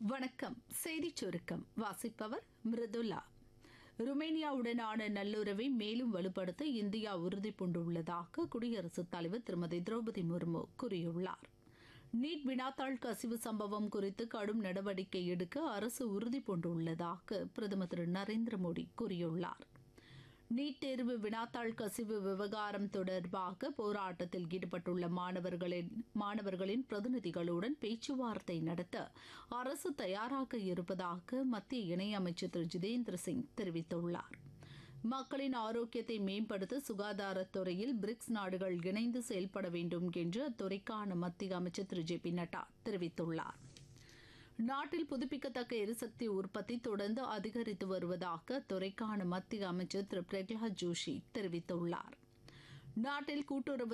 வணக்கம் செய்திச் சுருக்கம் வாசிப்பவர் மிருதுலா ருமேனியாவுடனான நல்லுறவை மேலும் வலுப்படுத்த இந்தியா உறுதி பூண்டுள்ளதாக குடியரசுத் தலைவர் திருமதி திரௌபதி முர்மு கூறியுள்ளார் நீட் வினாத்தாள் கசிவு சம்பவம் குறித்து கடும் நடவடிக்கை எடுக்க அரசு உறுதி பூண்டுள்ளதாக பிரதமர் திரு நரேந்திர மோடி கூறியுள்ளார் நீட் தேர்வு வினாத்தாள் கசிவு விவகாரம் தொடர்பாக போராட்டத்தில் ஈடுபட்டுள்ள மாணவர்களின் மாணவர்களின் பிரதிநிதிகளுடன் பேச்சுவார்த்தை நடத்த அரசு தயாராக இருப்பதாக மத்திய இணையமைச்சர் திரு ஜிதேந்திர சிங் தெரிவித்துள்ளார் மக்களின் ஆரோக்கியத்தை மேம்படுத்த சுகாதாரத்துறையில் பிரிக்ஸ் நாடுகள் இணைந்து செயல்பட வேண்டும் என்று அத்துறைக்கான மத்திய அமைச்சர் திரு ஜே பி நட்டா தெரிவித்துள்ளார் நாட்டில் புதுப்பிக்கத்தக்க எரிசக்தி உற்பத்தி தொடர்ந்து அதிகரித்து வருவதாக துறைக்கான மத்திய அமைச்சர் திரு பிரகலாத் ஜோஷி தெரிவித்துள்ளார் நாட்டில் கூட்டுறவு